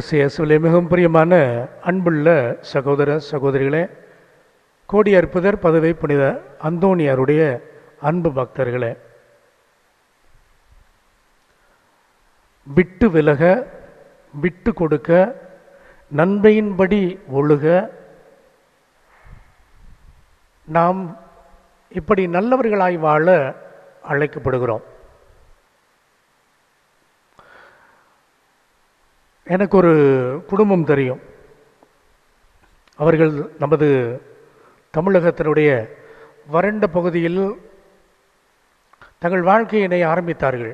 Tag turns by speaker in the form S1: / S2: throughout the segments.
S1: கிறிஸ்தியசுவிலே மிகவும் பிரியமான அன்புள்ள சகோதர சகோதரிகளே கோடி அற்புதர் பதவை புனித அந்தோணியாருடைய அன்பு பக்தர்களே விட்டு விலக விட்டு கொடுக்க நன்மையின்படி ஒழுக நாம் இப்படி நல்லவர்களாய் வாழ அழைக்கப்படுகிறோம் எனக்கு ஒரு குடும்பம் தெரியும் அவர்கள் நமது தமிழகத்தினுடைய வறண்ட பகுதியில் தங்கள் வாழ்க்கையினை ஆரம்பித்தார்கள்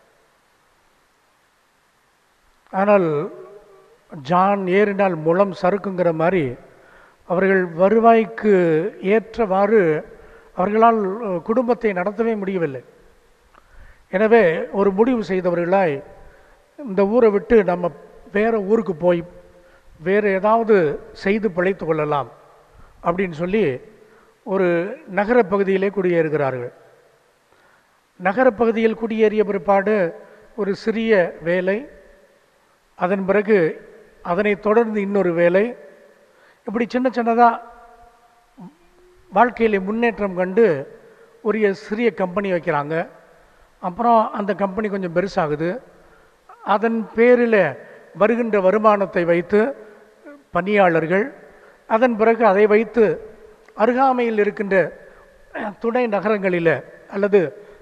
S1: ஆனால் ஜான் ஏறினால் முளம் சறுக்குங்கிற மாதிரி அவர்கள் வருவாய்க்கு ஏற்றவாறு அவர்களால் அஹ், குடும்பத்தை நடத்தவே முடியவில்லை எனவே ஒரு முடிவு செய்தவர்களாய் இந்த ஊரை விட்டு நம்ம வேற ஊருக்கு போய் வேறு ஏதாவது செய்து பிழைத்து கொள்ளலாம் அப்படின்னு சொல்லி ஒரு நகரப் பகுதியிலே குடியேறுகிறார்கள் நகரப் பகுதியில் குடியேறிய பிற்பாடு ஒரு சிறிய வேலை அதன் பிறகு அதனைத் தொடர்ந்து இன்னொரு வேலை இப்படி சின்ன சின்னதாக வாழ்க்கையிலே முன்னேற்றம் கண்டு ஒரு சிறிய கம்பெனி வைக்கிறாங்க அப்புறம் அந்த கம்பெனி கொஞ்சம் பெருசாகுது அதன் பேரில் வருகின்ற வருமானத்தை வைத்து பணியாளர்கள் அதன் பிறகு அதை வைத்து அருகாமையில் இருக்கின்ற துணை நகரங்களில் அல்லது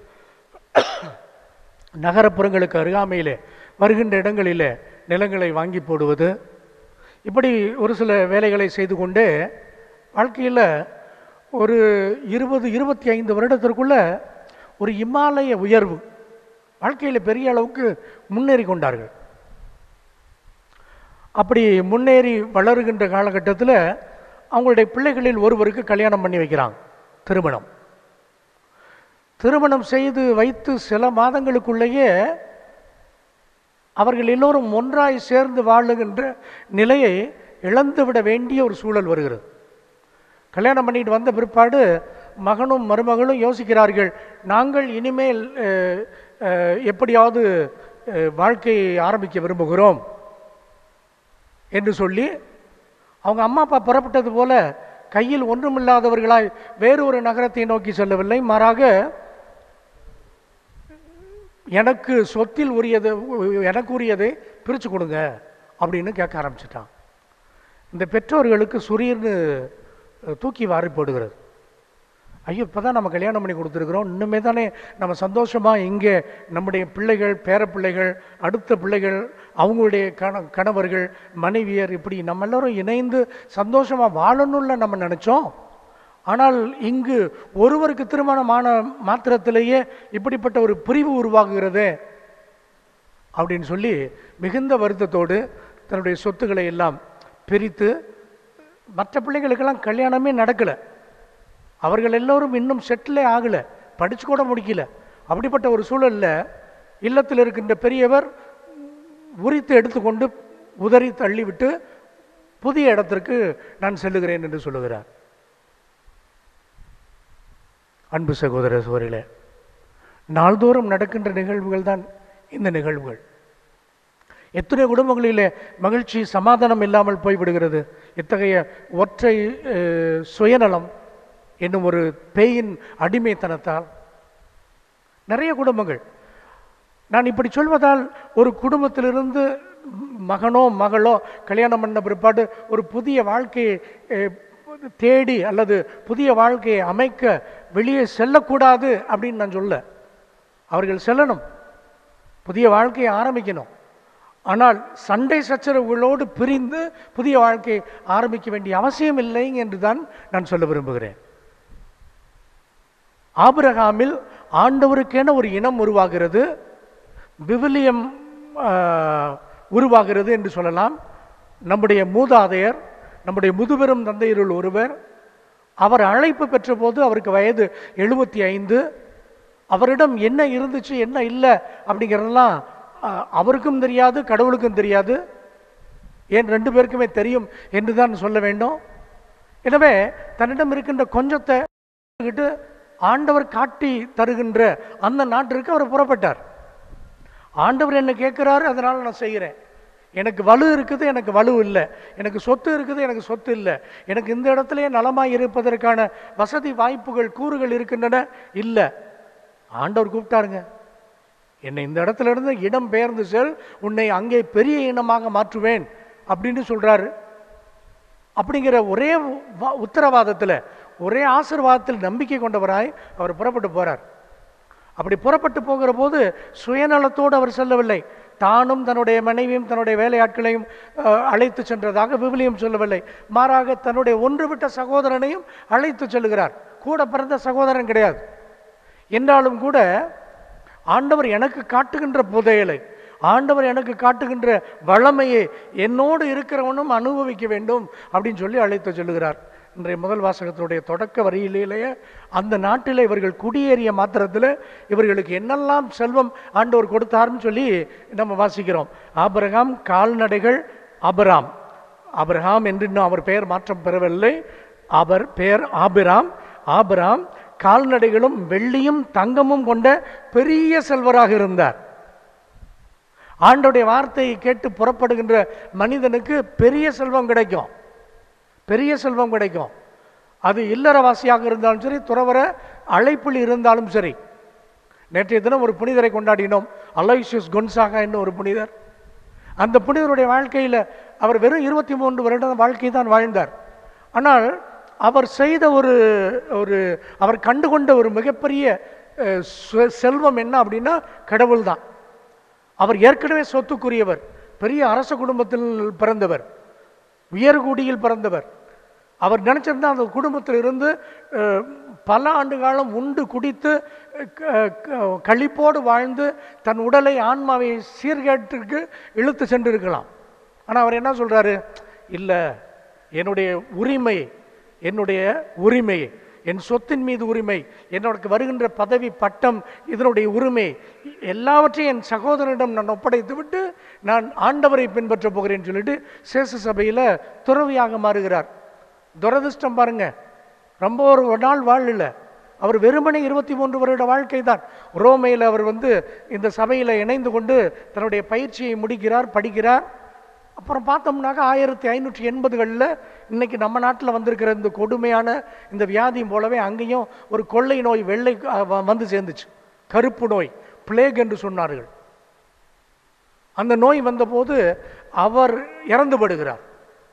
S1: நகரப்புறங்களுக்கு அருகாமையிலே வருகின்ற இடங்களிலே நிலங்களை வாங்கி போடுவது இப்படி ஒரு சில வேலைகளை செய்து கொண்டே வாழ்க்கையில் ஒரு இருபது இருபத்தி ஐந்து வருடத்திற்குள்ள ஒரு இமாலய உயர்வு வாழ்க்கையில் பெரிய அளவுக்கு முன்னேறி கொண்டார்கள் அப்படி முன்னேறி வளருகின்ற காலகட்டத்தில் அவங்களுடைய பிள்ளைகளில் ஒருவருக்கு கல்யாணம் பண்ணி வைக்கிறாங்க திருமணம் திருமணம் செய்து வைத்து சில மாதங்களுக்குள்ளேயே அவர்கள் எல்லோரும் ஒன்றாய் சேர்ந்து வாழுகின்ற நிலையை இழந்துவிட வேண்டிய ஒரு சூழல் வருகிறது கல்யாணம் பண்ணிட்டு வந்த பிற்பாடு மகனும் மருமகளும் யோசிக்கிறார்கள் நாங்கள் இனிமேல் அஹ், அஹ், எப்படியாவது அஹ், வாழ்க்கையை ஆரம்பிக்க விரும்புகிறோம் என்று சொல்லி அவங்க அம்மா அப்பா புறப்பட்டது போல கையில் ஒன்றுமில்லாதவர்களாய் வேறு ஒரு நகரத்தை நோக்கி செல்லவில்லை மாறாக எனக்கு சொத்தில் உரியது எனக்கு உரியதை பிரித்து கொடுங்க அப்படின்னு கேட்க ஆரம்பிச்சிட்டான் இந்த பெற்றோர்களுக்கு சுரீர்னு தூக்கி வாரி போடுகிறது ஐயோ இப்போ தான் நம்ம கல்யாணம் பண்ணி கொடுத்துருக்குறோம் இன்னுமே தானே நம்ம சந்தோஷமாக இங்கே நம்முடைய பிள்ளைகள் பேரப்பிள்ளைகள் அடுத்த பிள்ளைகள் அவங்களுடைய கண கணவர்கள் மனைவியர் இப்படி நம்ம எல்லாரும் இணைந்து சந்தோஷமாக வாழணும்ல நம்ம நினச்சோம் ஆனால் இங்கு ஒருவருக்கு திருமணமான மாத்திரத்திலேயே இப்படிப்பட்ட ஒரு பிரிவு உருவாகுகிறதே அப்படின்னு சொல்லி மிகுந்த வருத்தத்தோடு தன்னுடைய சொத்துக்களை எல்லாம் பிரித்து மற்ற பிள்ளைகளுக்கெல்லாம் கல்யாணமே நடக்கலை அவர்கள் எல்லோரும் இன்னும் செட்டிலே ஆகலை படிச்சு கூட முடிக்கல அப்படிப்பட்ட ஒரு சூழல்ல இல்லத்தில் இருக்கின்ற பெரியவர் உரித்து எடுத்துக்கொண்டு உதறி தள்ளிவிட்டு புதிய இடத்திற்கு நான் செல்லுகிறேன் என்று சொல்லுகிறார் அன்பு சகோதர சோரிலே நாள்தோறும் நடக்கின்ற நிகழ்வுகள் தான் இந்த நிகழ்வுகள் எத்தனை குடும்பங்களிலே மகிழ்ச்சி சமாதானம் இல்லாமல் போய்விடுகிறது இத்தகைய ஒற்றை அஹ், சுயநலம் என்னும் ஒரு பேயின் அடிமைத்தனத்தால் நிறைய குடும்பங்கள் நான் இப்படி சொல்வதால் ஒரு குடும்பத்திலிருந்து மகனோ மகளோ கல்யாணம் பண்ண பிற்பாடு ஒரு புதிய வாழ்க்கையை அஹ், தேடி அல்லது புதிய வாழ்க்கையை அமைக்க வெளியே செல்லக்கூடாது அப்படின்னு நான் சொல்ல அவர்கள் செல்லணும் புதிய வாழ்க்கையை ஆரம்பிக்கணும் ஆனால் சண்டை சச்சரவுகளோடு பிரிந்து புதிய வாழ்க்கையை ஆரம்பிக்க வேண்டிய அவசியம் இல்லை என்று தான் நான் சொல்ல விரும்புகிறேன் ஆபிரகாமில் ஆண்டவருக்கென ஒரு இனம் உருவாகிறது விவிலியம் ஆஹ், உருவாகிறது என்று சொல்லலாம் நம்முடைய மூதாதையர் நம்முடைய முதுபெரும் தந்தையருள் ஒருவர் அவர் அழைப்பு பெற்றபோது அவருக்கு வயது எழுபத்தி ஐந்து அவரிடம் என்ன இருந்துச்சு என்ன இல்லை அப்படிங்கிறதெல்லாம் ஆஹ், அவருக்கும் தெரியாது கடவுளுக்கும் தெரியாது ஏன் ரெண்டு பேருக்குமே தெரியும் என்று தான் சொல்ல வேண்டும் எனவே தன்னிடம் இருக்கின்ற கொஞ்சத்தை கிட்டு ஆண்டவர் காட்டி தருகின்ற அந்த நாட்டிற்கு அவர் புறப்பட்டார் ஆண்டவர் என்ன கேட்கிறாரு அதனால நான் செய்கிறேன் எனக்கு வலு இருக்குது எனக்கு வலு இல்லை எனக்கு சொத்து இருக்குது எனக்கு சொத்து இல்லை எனக்கு இந்த இடத்துலயே நலமாய் இருப்பதற்கான வசதி வாய்ப்புகள் கூறுகள் இருக்கின்றன இல்லை ஆண்டவர் கூப்பிட்டாருங்க என்னை இந்த இடத்துல இருந்து இடம் பெயர்ந்து செல் உன்னை அங்கே பெரிய இனமாக மாற்றுவேன் அப்படின்னு சொல்றாரு அப்படிங்கிற ஒரே வ- உத்தரவாதத்தில் ஒரே ஆசீர்வாதத்தில் நம்பிக்கை கொண்டவராய் அவர் புறப்பட்டு போறார் அப்படி புறப்பட்டு போகிற போது சுயநலத்தோடு அவர் செல்லவில்லை தானும் தன்னுடைய மனைவியும் தன்னுடைய வேலையாட்களையும் அஹ், அழைத்து சென்றதாக விவிலியம் சொல்லவில்லை மாறாக தன்னுடைய ஒன்றுவிட்ட சகோதரனையும் அழைத்து செல்கிறார் கூட பிறந்த சகோதரன் கிடையாது என்றாலும் கூட ஆண்டவர் எனக்கு காட்டுகின்ற புதையலை ஆண்டவர் எனக்கு காட்டுகின்ற வளமையை என்னோடு இருக்கிறவனும் அனுபவிக்க வேண்டும் அப்படின்னு சொல்லி அழைத்து சொல்லுகிறார் இன்றைய முதல் வாசகத்தினுடைய தொடக்க வரியிலேயே அந்த நாட்டில் இவர்கள் குடியேறிய மாத்திரத்தில் இவர்களுக்கு என்னெல்லாம் செல்வம் ஆண்டவர் கொடுத்தாருன்னு சொல்லி நம்ம வாசிக்கிறோம் ஆபிரகாம் கால்நடைகள் அபராம் ஆபிரகாம் என்று இன்னும் அவர் பெயர் மாற்றம் பெறவில்லை அவர் பெயர் ஆபிராம் ஆபிராம் கால்நடைகளும் வெள்ளியும் தங்கமும் கொண்ட பெரிய செல்வராக இருந்தார் ஆண்டோடைய வார்த்தையை கேட்டு புறப்படுகின்ற மனிதனுக்கு பெரிய செல்வம் கிடைக்கும் பெரிய செல்வம் கிடைக்கும் அது இல்லறவாசியாக இருந்தாலும் சரி துறவர அழைப்பில் இருந்தாலும் சரி நேற்றைய தினம் ஒரு புனிதரை கொண்டாடினோம் அலோய்சியஸ் கொன்சாகா என்ன ஒரு புனிதர் அந்த புனிதருடைய வாழ்க்கையில் அவர் வெறும் இருபத்தி மூன்று வருடம் வாழ்க்கை தான் வாழ்ந்தார் ஆனால் அவர் செய்த ஒரு ஒரு அவர் கண்டுகொண்ட ஒரு மிகப்பெரிய அஹ், செ- செல்வம் என்ன அப்படின்னா கடவுள் தான் அவர் ஏற்கனவே சொத்துக்குரியவர் பெரிய அரச குடும்பத்தில் பிறந்தவர் உயர்குடியில் பிறந்தவர் அவர் நினைச்சிருந்தா அந்த குடும்பத்தில் இருந்து அஹ், பல ஆண்டு காலம் உண்டு குடித்து அஹ், க- க- களிப்போடு வாழ்ந்து தன் உடலை ஆன்மாவை சீர்கேட்டிற்கு இழுத்து சென்றிருக்கலாம் ஆனால் அவர் என்ன சொல்றாரு இல்லை என்னுடைய உரிமை என்னுடைய உரிமை என் சொத்தின் மீது உரிமை என்னோட வருகின்ற பதவி பட்டம் இதனுடைய உரிமை எல்லாவற்றையும் என் சகோதரனிடம் நான் ஒப்படைத்து விட்டு நான் ஆண்டவரை பின்பற்றப் போகிறேன்னு சொல்லிட்டு சேச சபையில் துறவியாக மாறுகிறார் துரதிர்ஷ்டம் பாருங்க ரொம்ப ஒரு ஒரு நாள் வாழல அவர் வெறுமனே இருபத்தி மூன்று வருட வாழ்க்கை தான் ரோமையில் அவர் வந்து இந்த சபையில் இணைந்து கொண்டு தன்னுடைய பயிற்சியை முடிக்கிறார் படிக்கிறார் அப்புறம் பார்த்தோம்னாக்கா ஆயிரத்தி ஐநூற்றி எண்பதுகளில் இன்னைக்கு நம்ம நாட்டில் வந்திருக்கிற இந்த கொடுமையான இந்த வியாதியும் போலவே அங்கேயும் ஒரு கொள்ளை நோய் வெள்ளை அஹ், வ- வந்து சேர்ந்துச்சு கருப்பு நோய் பிளேக் என்று சொன்னார்கள் அந்த நோய் வந்தபோது அவர் இறந்து படுகிறார்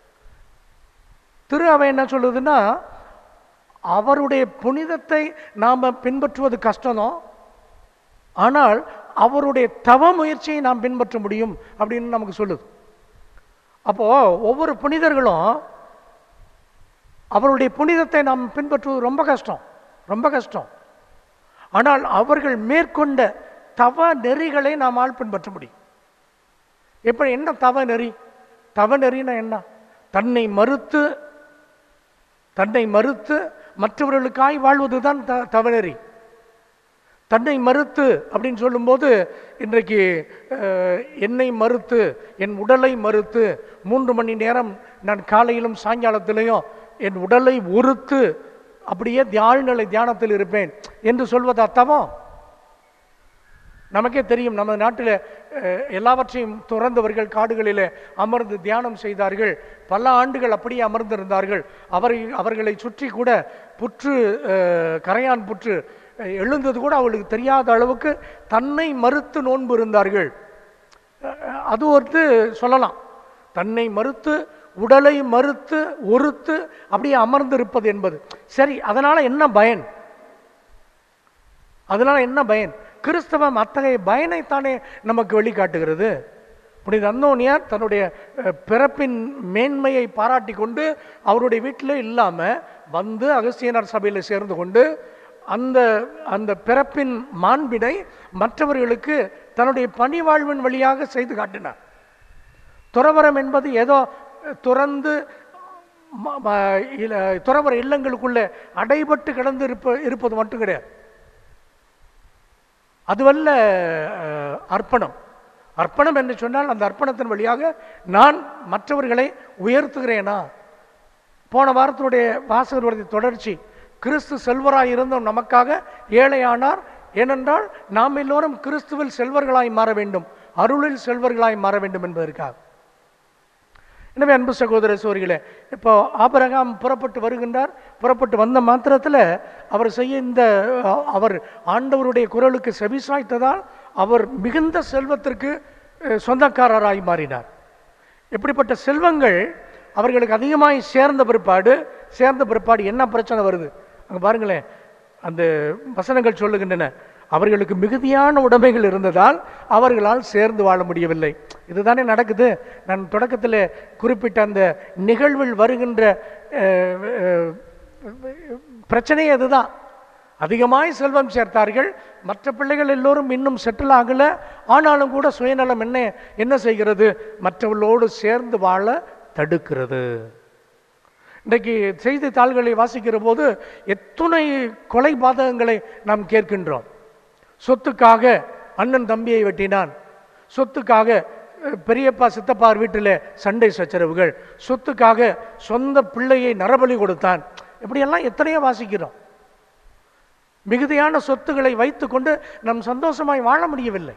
S1: திரு அவை என்ன சொல்லுதுன்னா அவருடைய புனிதத்தை நாம் பின்பற்றுவது கஷ்டம்தான் ஆனால் அவருடைய தவ முயற்சியை நாம் பின்பற்ற முடியும் அப்படின்னு நமக்கு சொல்லுது அப்போ ஒவ்வொரு புனிதர்களும் அவருடைய புனிதத்தை நாம் பின்பற்றுவது ரொம்ப கஷ்டம் ரொம்ப கஷ்டம் ஆனால் அவர்கள் மேற்கொண்ட தவ நெறிகளை நம்மால் பின்பற்ற முடியும் எப்படி என்ன தவ நெறி தவ நெறினா என்ன தன்னை மறுத்து தன்னை மறுத்து மற்றவர்களுக்காய் வாழ்வதுதான் த தவநெறி தன்னை மறுத்து அப்படின்னு சொல்லும்போது இன்றைக்கு அஹ், என்னை மறுத்து என் உடலை மறுத்து மூன்று மணி நேரம் நான் காலையிலும் சாயங்காலத்திலையும் என் உடலை ஒருத்து அப்படியே தியாழ்நிலை தியானத்தில் இருப்பேன் என்று சொல்வது அத்தவம் நமக்கே தெரியும் நம்ம நாட்டில் அஹ், எல்லாவற்றையும் துறந்தவர்கள் காடுகளிலே அமர்ந்து தியானம் செய்தார்கள் பல ஆண்டுகள் அப்படியே அமர்ந்திருந்தார்கள் அவரை அவர்களை சுற்றி கூட புற்று அஹ், கரையான் புற்று அஹ், எழுந்தது கூட அவளுக்கு தெரியாத அளவுக்கு தன்னை மறுத்து நோன்பு இருந்தார்கள் அஹ், அது ஒருத்து சொல்லலாம் தன்னை மறுத்து உடலை மறுத்து ஒருத்து அப்படியே அமர்ந்திருப்பது என்பது சரி அதனால என்ன பயன் அதனால என்ன பயன் கிறிஸ்தவம் அத்தகைய பயனைத்தானே நமக்கு வெளிக்காட்டுகிறது புனித அந்தோனியார் தன்னுடைய அஹ், பிறப்பின் மேன்மையை பாராட்டி கொண்டு அவருடைய வீட்டில் இல்லாமல் வந்து அகஸ்தியனார் சபையில் சேர்ந்து கொண்டு அந்த அந்த பிறப்பின் மாண்பினை மற்றவர்களுக்கு தன்னுடைய பணி வாழ்வின் வழியாக செய்து காட்டினார் துறவரம் என்பது ஏதோ துறந்து ம- ம- இல்ல- துறவர இல்லங்களுக்குள்ள அடைபட்டு கிடந்து இருப்ப இருப்பது மட்டும் கிடையாது அதுவல்ல அஹ், அர்ப்பணம் அர்ப்பணம் என்று சொன்னால் அந்த அர்ப்பணத்தின் வழியாக நான் மற்றவர்களை உயர்த்துகிறேனா போன வாரத்தினுடைய வாசகருடைய தொடர்ச்சி கிறிஸ்து செல்வராய் இருந்தும் நமக்காக ஏழையானார் ஏனென்றால் நாம் எல்லோரும் கிறிஸ்துவில் செல்வர்களாய் மாற வேண்டும் அருளில் செல்வர்களாய் மாற வேண்டும் என்பதற்காக எனவே அன்பு சகோதர சோரிகளே இப்போ ஆபரகாம் புறப்பட்டு வருகின்றார் புறப்பட்டு வந்த மாத்திரத்தில் அவர் செய்ய இந்த அஹ், அவர் ஆண்டவருடைய குரலுக்கு செவிசாய்த்ததால் அவர் மிகுந்த செல்வத்திற்கு அஹ், சொந்தக்காரராய் மாறினார் இப்படிப்பட்ட செல்வங்கள் அவர்களுக்கு அதிகமாய் சேர்ந்த பிற்பாடு சேர்ந்த பிற்பாடு என்ன பிரச்சனை வருது அங்கே பாருங்களேன் அந்த வசனங்கள் சொல்லுகின்றன அவர்களுக்கு மிகுதியான உடைமைகள் இருந்ததால் அவர்களால் சேர்ந்து வாழ முடியவில்லை இதுதானே நடக்குது நான் தொடக்கத்தில் குறிப்பிட்ட அந்த நிகழ்வில் வருகின்ற அஹ், அஹ், பிரச்சனையே அதுதான் அதிகமாய் செல்வம் சேர்த்தார்கள் மற்ற பிள்ளைகள் எல்லோரும் இன்னும் செட்டில் ஆகல ஆனாலும் கூட சுயநலம் என்ன என்ன செய்கிறது மற்றவர்களோடு சேர்ந்து வாழ தடுக்கிறது இன்றைக்கு செய்தித்தாள்களை வாசிக்கிற போது எத்துணை கொலை பாதகங்களை நாம் கேட்கின்றோம் சொத்துக்காக அண்ணன் தம்பியை வெட்டினான் சொத்துக்காக அஹ், பெரியப்பா சித்தப்பார் வீட்டில் சண்டை சச்சரவுகள் சொத்துக்காக சொந்த பிள்ளையை நரபலி கொடுத்தான் இப்படியெல்லாம் எத்தனையோ வாசிக்கிறோம் மிகுதியான சொத்துக்களை வைத்துக்கொண்டு நம் சந்தோஷமாய் வாழ முடியவில்லை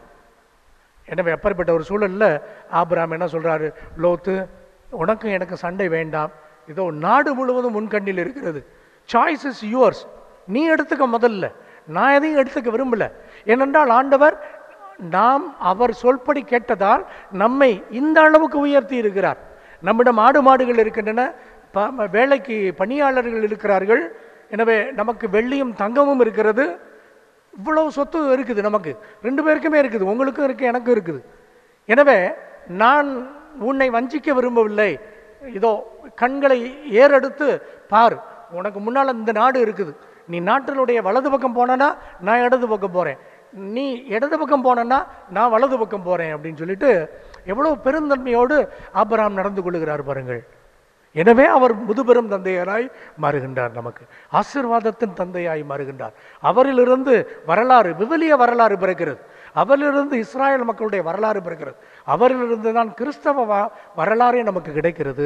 S1: எனவே அப்பேற்பட்ட ஒரு சூழல்ல ஆபிராம் என்ன சொல்றாரு லோத்து உனக்கும் எனக்கு சண்டை வேண்டாம் இதோ நாடு முழுவதும் உன் கண்ணில் இருக்கிறது சாய்ஸ் இஸ் யுவர்ஸ் நீ எடுத்துக்க முதல்ல நான் எதையும் எடுத்துக்க விரும்பல ஏனென்றால் ஆண்டவர் நாம் அவர் சொல்படி கேட்டதால் நம்மை இந்த அளவுக்கு உயர்த்தி இருக்கிறார் நம்மிடம் ஆடு மாடுகள் இருக்கின்றன ப- வேலைக்கு பணியாளர்கள் இருக்கிறார்கள் எனவே நமக்கு வெள்ளியும் தங்கமும் இருக்கிறது இவ்வளவு சொத்து இருக்குது நமக்கு ரெண்டு பேருக்குமே இருக்குது உங்களுக்கும் இருக்கு எனக்கும் இருக்குது எனவே நான் உன்னை வஞ்சிக்க விரும்பவில்லை இதோ கண்களை ஏறெடுத்து பார் உனக்கு முன்னால் இந்த நாடு இருக்குது நீ நாட்டினுடைய வலது பக்கம் போனனா நான் இடது பக்கம் போகிறேன் நீ இடது பக்கம் போனனா நான் வலது பக்கம் போகிறேன் அப்படின்னு சொல்லிட்டு எவ்வளவு பெருந்தன்மையோடு ஆபிரகாம் நடந்து கொள்ளுகிறார் பாருங்கள் எனவே அவர் முதுபெரும் தந்தையராய் மாறுகின்றார் நமக்கு ஆசீர்வாதத்தின் தந்தையாய் மாறுகின்றார் அவரிலிருந்து வரலாறு விவிலிய வரலாறு பிறக்கிறது அவரிலிருந்து இஸ்ராயல் மக்களுடைய வரலாறு பிறக்கிறது அவரிலிருந்து தான் கிறிஸ்தவ வ- வரலாறே நமக்கு கிடைக்கிறது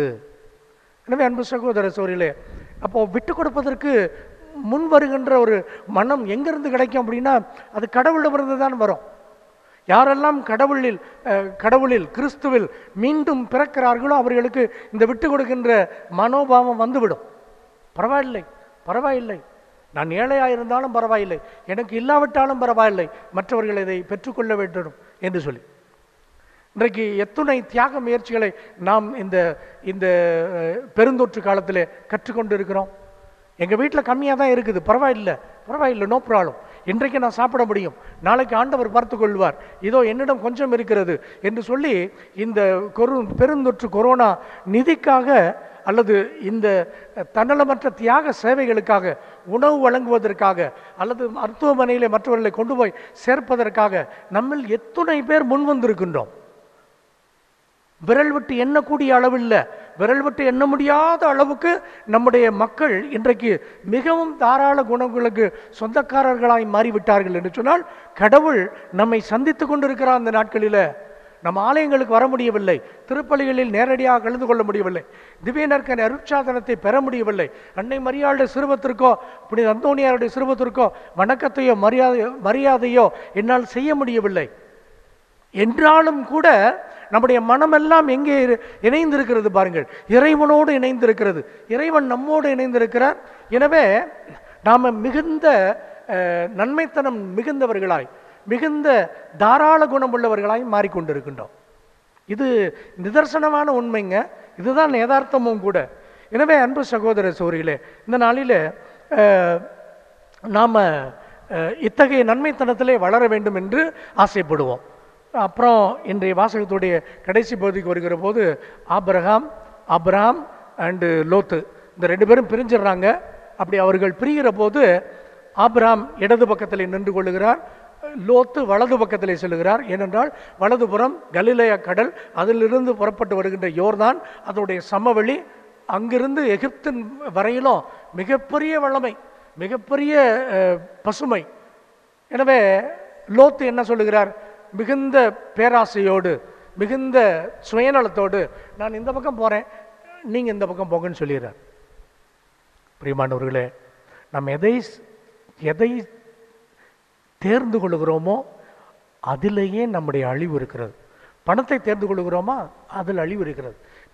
S1: எனவே அன்பு சகோதர சோரிலே அப்போ விட்டு கொடுப்பதற்கு முன் வருகின்ற ஒரு மனம் எங்கிருந்து கிடைக்கும் அப்படின்னா அது கடவுளிடமிருந்து தான் வரும் யாரெல்லாம் கடவுளில் அஹ், கடவுளில் கிறிஸ்துவில் மீண்டும் பிறக்கிறார்களோ அவர்களுக்கு இந்த விட்டு கொடுக்கின்ற மனோபாவம் வந்துவிடும் பரவாயில்லை பரவாயில்லை நான் ஏழையாக இருந்தாலும் பரவாயில்லை எனக்கு இல்லாவிட்டாலும் பரவாயில்லை மற்றவர்கள் இதை பெற்றுக்கொள்ள வேண்டும் என்று சொல்லி இன்றைக்கு எத்துணை தியாக முயற்சிகளை நாம் இந்த இந்த அஹ், பெருந்தொற்று காலத்தில் கற்றுக்கொண்டு இருக்கிறோம் எங்கள் வீட்டில் கம்மியாக தான் இருக்குது பரவாயில்லை பரவாயில்லை நோ ப்ராப்ளம் இன்றைக்கு நான் சாப்பிட முடியும் நாளைக்கு ஆண்டவர் பார்த்து கொள்வார் இதோ என்னிடம் கொஞ்சம் இருக்கிறது என்று சொல்லி இந்த கொரு பெருந்தொற்று கொரோனா நிதிக்காக அல்லது இந்த தன்னலமற்ற தியாக சேவைகளுக்காக உணவு வழங்குவதற்காக அல்லது மருத்துவமனையில் மற்றவர்களை கொண்டு போய் சேர்ப்பதற்காக நம்மில் எத்துணை பேர் முன் வந்திருக்கின்றோம் விரல் விட்டு எண்ணக்கூடிய அளவில்ல விரல் விட்டு எண்ண முடியாத அளவுக்கு நம்முடைய மக்கள் இன்றைக்கு மிகவும் தாராள குணங்களுக்கு சொந்தக்காரர்களாய் மாறிவிட்டார்கள் என்று சொன்னால் கடவுள் நம்மை சந்தித்து கொண்டிருக்கிறார் அந்த நாட்களில் நம்ம ஆலயங்களுக்கு வர முடியவில்லை திருப்பலிகளில் நேரடியாக கலந்து கொள்ள முடியவில்லை திவ்யனர்க்கன் அருட்சாதனத்தை பெற முடியவில்லை அன்னை மரியாளுடைய சிறுவத்திற்கோ புனித அந்தோனியாருடைய சிறுவத்திற்கோ வணக்கத்தையோ மரியாதை மரியாதையோ என்னால் செய்ய முடியவில்லை என்றாலும் கூட நம்முடைய மனமெல்லாம் எங்கே இரு- இணைந்திருக்கிறது பாருங்கள் இறைவனோடு இணைந்திருக்கிறது இறைவன் நம்மோடு இணைந்திருக்கிறார் எனவே நாம் மிகுந்த அஹ், நன்மைத்தனம் மிகுந்தவர்களாய் மிகுந்த தாராள குணம் உள்ளவர்களாய் மாறிக்கொண்டிருக்கின்றோம் இது நிதர்சனமான உண்மைங்க இதுதான் யதார்த்தமும் கூட எனவே அன்பு சகோதர சோரிகளே இந்த நாளில் நாம் இத்தகைய நன்மைத்தனத்திலே வளர வேண்டும் என்று ஆசைப்படுவோம் அப்புறம் இன்றைய வாசகத்துடைய கடைசி பகுதிக்கு வருகிற போது ஆபிரகாம் அப்ராம் அண்டு லோத்து இந்த ரெண்டு பேரும் பிரிஞ்சிடுறாங்க அப்படி அவர்கள் பிரிகிற போது ஆபிரகாம் இடது பக்கத்தில் நின்று கொள்ளுகிறார் லோத்து வலது பக்கத்திலே செல்லுகிறார் ஏனென்றால் வலதுபுறம் கலிலேய கடல் அதிலிருந்து புறப்பட்டு வருகின்ற யோர்தான் அதனுடைய சமவெளி அங்கிருந்து எகிப்தின் வரையிலும் மிகப்பெரிய வல்லமை மிகப்பெரிய அஹ், பசுமை எனவே லோத்து என்ன சொல்லுகிறார் மிகுந்த பேராசையோடு மிகுந்த சுயநலத்தோடு நான் இந்த பக்கம் போகிறேன் நீங்கள் இந்த பக்கம் போங்கன்னு சொல்லிடுறார் பிரியமானவர்களே நாம் எதை எதை தேர்ந்து கொள்கிறோமோ அதிலேயே நம்முடைய அழிவு இருக்கிறது பணத்தை தேர்ந்து கொள்கிறோமா அதில் அழிவு இருக்கிறது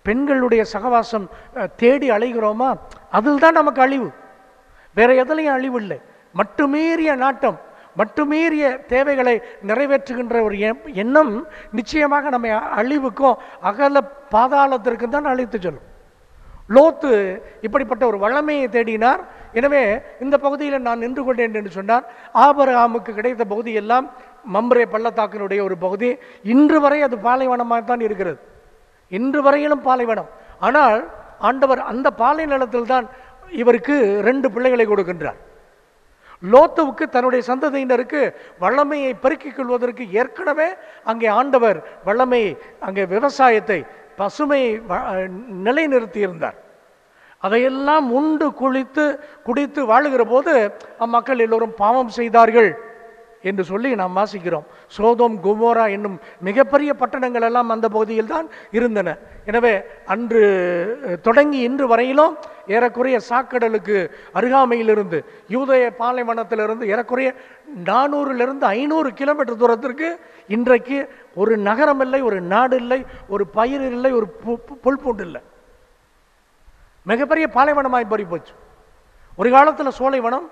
S1: பெண்களுடைய சகவாசம் அஹ், தேடி அலைகிறோமா அதில் தான் நமக்கு அழிவு வேற எதுலையும் அழிவு இல்லை மட்டுமீறிய நாட்டம் மட்டுமீறிய தேவைகளை நிறைவேற்றுகின்ற ஒரு எண்ண- எண்ணம் நிச்சயமாக நம்மை அழிவுக்கும் அகல பாதாளத்திற்கும் தான் அழைத்து செல்லும் லோத்து இப்படிப்பட்ட ஒரு வளமையை தேடினார் எனவே இந்த பகுதியில் நான் நின்று கொண்டேன் என்று சொன்னார் ஆபரகாமுக்கு கிடைத்த பகுதி எல்லாம் மம்ரே பள்ளத்தாக்கினுடைய ஒரு பகுதி இன்று வரை அது பாலைவனமாக தான் இருக்கிறது இன்று வரையிலும் பாலைவனம் ஆனால் ஆண்டவர் அந்த பாலை நிலத்தில் தான் இவருக்கு ரெண்டு பிள்ளைகளை கொடுக்கின்றார் லோத்துவுக்கு தன்னுடைய சந்ததியினருக்கு வல்லமையை பெருக்கிக் கொள்வதற்கு ஏற்கனவே அங்கே ஆண்டவர் வல்லமையை அங்கே விவசாயத்தை பசுமையை வ- நிலைநிறுத்தியிருந்தார் அதையெல்லாம் உண்டு குளித்து குடித்து வாழுகிற போது அம்மக்கள் எல்லோரும் பாவம் செய்தார்கள் என்று சொல்லி நாம் வாசிக்கிறோம் சோதோம் குமோரா என்னும் மிகப்பெரிய பட்டணங்கள் எல்லாம் அந்த பகுதியில் தான் இருந்தன எனவே அன்று அஹ், தொடங்கி இன்று வரையிலும் ஏறக்குறைய சாக்கடலுக்கு அருகாமையிலிருந்து யூதய பாலைவனத்திலிருந்து ஏறக்குறைய நானூறிலிருந்து ஐநூறு கிலோமீட்டர் தூரத்திற்கு இன்றைக்கு ஒரு நகரம் இல்லை ஒரு நாடு இல்லை ஒரு பயிர் இல்லை ஒரு பு- பு- புல்பூண்டு இல்லை மிகப்பெரிய பாலைவனமாய் மாறி போச்சு ஒரு காலத்தில் சோலைவனம்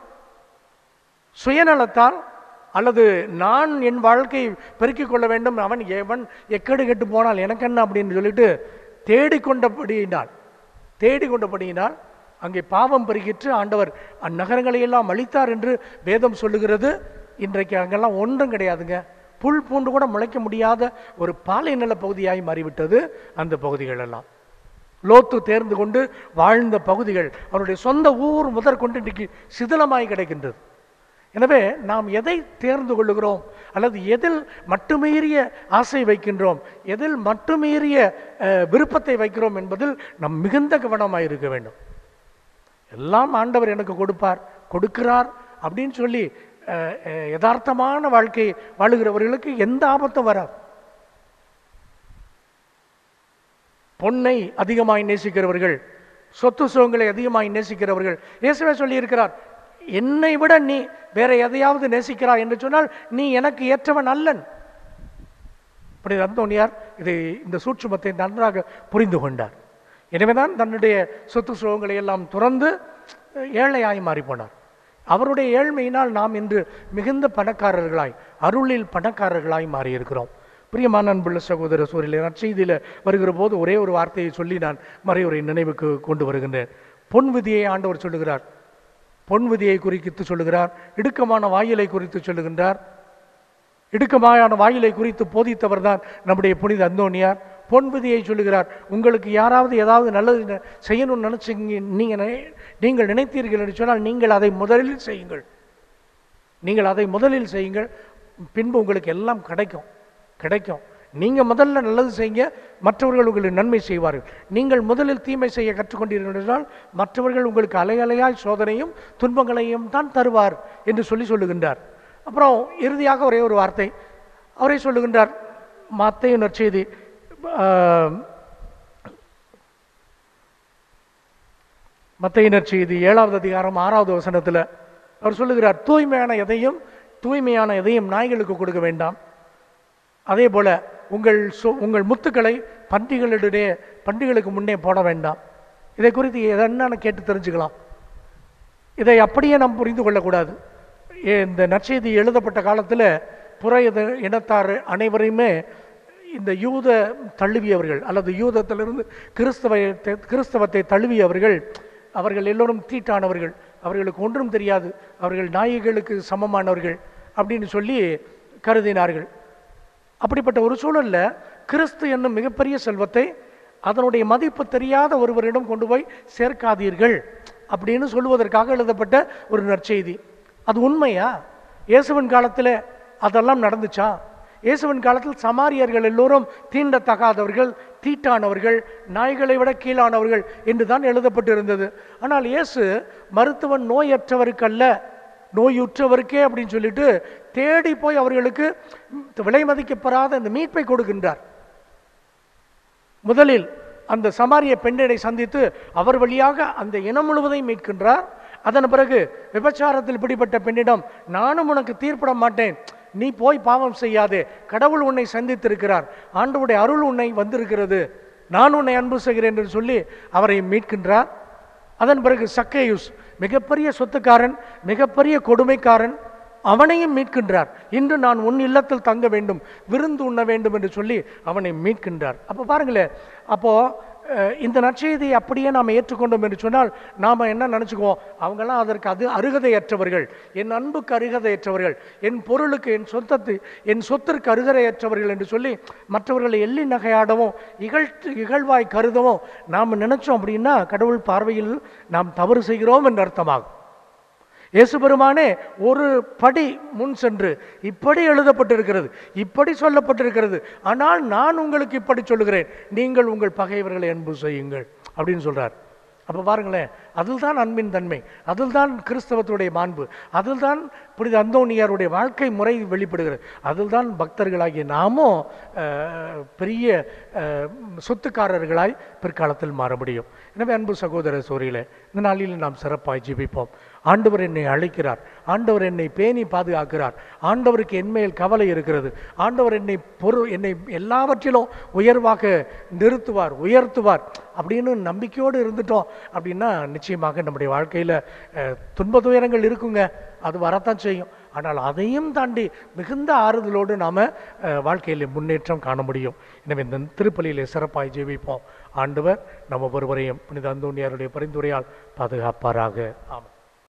S1: சுயநலத்தால் அல்லது நான் என் வாழ்க்கை பெருக்கிக் கொள்ள வேண்டும் அவன் எவன் எக்கடு கெட்டு போனால் எனக்கு என்ன அப்படின்னு சொல்லிட்டு தேடிக்கொண்டபடியினால் தேடிக்கொண்டபடியினால் அங்கே பாவம் பெருகிற்று ஆண்டவர் அந்நகரங்களை எல்லாம் அழித்தார் என்று வேதம் சொல்லுகிறது இன்றைக்கு அங்கெல்லாம் ஒன்றும் கிடையாதுங்க புல் பூண்டு கூட முளைக்க முடியாத ஒரு பாலை நில பகுதியாய் மாறிவிட்டது அந்த பகுதிகள் எல்லாம் லோத்து தேர்ந்து கொண்டு வாழ்ந்த பகுதிகள் அவருடைய சொந்த ஊர் முதற்கொண்டு இன்றைக்கு சிதிலமாய் கிடைக்கின்றது எனவே நாம் எதை தேர்ந்து கொள்ளுகிறோம் அல்லது எதில் மட்டுமீறிய ஆசை வைக்கின்றோம் எதில் மட்டுமீறிய அஹ், விருப்பத்தை வைக்கிறோம் என்பதில் நாம் மிகுந்த கவனமாக இருக்க வேண்டும் எல்லாம் ஆண்டவர் எனக்கு கொடுப்பார் கொடுக்கிறார் அப்படின்னு சொல்லி அஹ், அஹ், யதார்த்தமான வாழ்க்கை வாழுகிறவர்களுக்கு எந்த ஆபத்தும் வராது பொன்னை அதிகமாய் நேசிக்கிறவர்கள் சொத்து சுகங்களை அதிகமாய் நேசிக்கிறவர்கள் இயேசுவே சொல்லியிருக்கிறார் என்னை விட நீ வேற எதையாவது நேசிக்கிறாய் என்று சொன்னால் நீ எனக்கு ஏற்றவன் அல்லன் இப்படி அந்தோனியார் இதை இந்த சூட்சுமத்தை நன்றாக புரிந்து கொண்டார் எனவேதான் தன்னுடைய சொத்து சுகங்களை எல்லாம் துறந்து ஏழையாய் மாறி போனார் அவருடைய ஏழ்மையினால் நாம் இன்று மிகுந்த பணக்காரர்களாய் அருளில் பணக்காரர்களாய் மாறியிருக்கிறோம் பிரியமான அன்புள்ள சகோதர சூரியலே நற்செய்தியில் வருகிற போது ஒரே ஒரு வார்த்தையை சொல்லி நான் மறைவுரை நினைவுக்கு கொண்டு வருகின்றேன் பொன் விதியை ஆண்டவர் சொல்லுகிறார் பொன் விதியை குறித்து சொல்லுகிறார் இடுக்கமான வாயிலை குறித்து சொல்லுகின்றார் இடுக்கமான வாயிலை குறித்து போதித்தவர் தான் நம்முடைய புனித அந்தோனியார் பொன் விதியை சொல்லுகிறார் உங்களுக்கு யாராவது ஏதாவது நல்லது ந- செய்யணும்னு நினைச்சீங்க நீங்க நினை- நீங்கள் நினைத்தீர்கள் என்று சொன்னால் நீங்கள் அதை முதலில் செய்யுங்கள் நீங்கள் அதை முதலில் செய்யுங்கள் பின்பு உங்களுக்கு எல்லாம் கிடைக்கும் கிடைக்கும் நீங்க முதல்ல நல்லது செய்யுங்க மற்றவர்கள் உங்களுக்கு நன்மை செய்வார்கள் நீங்கள் முதலில் தீமை செய்ய கற்றுக்கொண்டீர்கள் என்றால் மற்றவர்கள் உங்களுக்கு அலை அலையாய் சோதனையும் துன்பங்களையும் தான் தருவார் என்று சொல்லி சொல்லுகின்றார் அப்புறம் இறுதியாக ஒரே ஒரு வார்த்தை அவரே சொல்லுகின்றார் மத்தைய நற்செய்தி ஆஹ், மத்தைய நற்செய்தி ஏழாவது அதிகாரம் ஆறாவது வசனத்தில் அவர் சொல்லுகிறார் தூய்மையான எதையும் தூய்மையான எதையும் நாய்களுக்கு கொடுக்க வேண்டாம் அதே போல உங்கள் சொ- உங்கள் முத்துக்களை பன்றிகளிடையே பன்றிகளுக்கு முன்னே போட வேண்டாம் இதை குறித்து என்னன்னு கேட்டு தெரிஞ்சுக்கலாம் இதை அப்படியே நாம் புரிந்து கொள்ளக்கூடாது ஏ- இந்த நற்செய்தி எழுதப்பட்ட காலத்தில் புற இத- இனத்தார் அனைவரையுமே இந்த யூத தழுவியவர்கள் அல்லது யூதத்திலிருந்து கிறிஸ்தவ கிறிஸ்தவத்தை தழுவியவர்கள் அவர்கள் எல்லோரும் தீட்டானவர்கள் அவர்களுக்கு ஒன்றும் தெரியாது அவர்கள் நாய்களுக்கு சமமானவர்கள் அப்படின்னு சொல்லி கருதினார்கள் அப்படிப்பட்ட ஒரு சூழல்ல கிறிஸ்து என்னும் மிகப்பெரிய செல்வத்தை அதனுடைய மதிப்பு தெரியாத ஒருவரிடம் கொண்டு போய் சேர்க்காதீர்கள் அப்படின்னு சொல்லுவதற்காக எழுதப்பட்ட ஒரு நற்செய்தி அது உண்மையா இயேசுவின் காலத்தில் அதெல்லாம் நடந்துச்சா இயேசுவின் காலத்தில் சமாரியர்கள் எல்லோரும் தீண்டத்தகாதவர்கள் தீட்டானவர்கள் நாய்களை விட கீழானவர்கள் என்று தான் எழுதப்பட்டிருந்தது ஆனால் இயேசு மருத்துவன் நோயற்றவருக்கல்ல நோயுற்றவருக்கே அப்படின்னு சொல்லிட்டு தேடி போய் அவர்களுக்கு விலை மதிக்கப்படாத இந்த மீட்பை கொடுக்கின்றார் முதலில் அந்த சமாரிய பெண்ணினை சந்தித்து அவர் வழியாக அந்த இனம் முழுவதையும் மீட்கின்றார் அதன் பிறகு விபச்சாரத்தில் பிடிபட்ட பெண்ணிடம் நானும் உனக்கு தீர்ப்பிட மாட்டேன் நீ போய் பாவம் செய்யாதே கடவுள் உன்னை சந்தித்திருக்கிறார் ஆண்டவுடைய அருள் உன்னை வந்திருக்கிறது நான் உன்னை அன்பு செய்கிறேன் என்று சொல்லி அவரை மீட்கின்றார் அதன் பிறகு சக்கேயுஸ் மிகப்பெரிய சொத்துக்காரன் மிகப்பெரிய கொடுமைக்காரன் அவனையும் மீட்கின்றார் இன்று நான் உன் இல்லத்தில் தங்க வேண்டும் விருந்து உண்ண வேண்டும் என்று சொல்லி அவனை மீட்கின்றார் அப்போ பாருங்களேன் அப்போ அஹ், இந்த நற்செய்தியை அப்படியே நாம் ஏற்றுக்கொண்டோம் என்று சொன்னால் நாம் என்ன நினச்சிக்குவோம் அவங்கெல்லாம் அதற்கு அது அருகதையற்றவர்கள் என் அன்புக்கு அருகதையற்றவர்கள் என் பொருளுக்கு என் சொத்தத்து என் சொத்திற்கு அருகதையற்றவர்கள் என்று சொல்லி மற்றவர்களை எள்ளி நகையாடவும் இகழ்த்து இகழ்வாய் கருதவும் நாம் நினைச்சோம் அப்படின்னா கடவுள் பார்வையில் நாம் தவறு செய்கிறோம் என்று அர்த்தமாகும் இயேசு பெருமானே ஒரு படி முன் சென்று இப்படி எழுதப்பட்டிருக்கிறது இப்படி சொல்லப்பட்டிருக்கிறது ஆனால் நான் உங்களுக்கு இப்படி சொல்லுகிறேன் நீங்கள் உங்கள் பகைவர்களை அன்பு செய்யுங்கள் அப்படின்னு சொல்றார் அப்போ பாருங்களேன் அதில் தான் அன்பின் தன்மை அதில் தான் கிறிஸ்தவத்துடைய மாண்பு அதில் தான் புனித அந்தோனியாருடைய வாழ்க்கை முறை வெளிப்படுகிறது அதில் தான் பக்தர்களாகிய நாமும் அஹ், பெரிய அஹ், சொத்துக்காரர்களாய் பிற்காலத்தில் மாற முடியும் எனவே அன்பு சகோதர சோரியிலே இந்த நாளில் நாம் சிறப்பாய் ஜீவிப்போம் ஆண்டவர் என்னை அழைக்கிறார் ஆண்டவர் என்னை பேணி பாதுகாக்கிறார் ஆண்டவருக்கு என்மேல் கவலை இருக்கிறது ஆண்டவர் என்னை பொரு என்னை எல்லாவற்றிலும் உயர்வாக நிறுத்துவார் உயர்த்துவார் அப்படின்னு நம்பிக்கையோடு இருந்துட்டோம் அப்படின்னா நிச்சயமாக நம்முடைய வாழ்க்கையில் துன்ப துயரங்கள் இருக்குங்க அது வரத்தான் செய்யும் ஆனால் அதையும் தாண்டி மிகுந்த ஆறுதலோடு நாம் வாழ்க்கையில் முன்னேற்றம் காண முடியும் எனவே இந்த திருப்பலியிலே சிறப்பாய் ஜீவிப்போம் ஆண்டவர் நம்ம ஒருவரையும் புனித அந்தோனியாருடைய பரிந்துரையால் பாதுகாப்பாராக ஆமாம்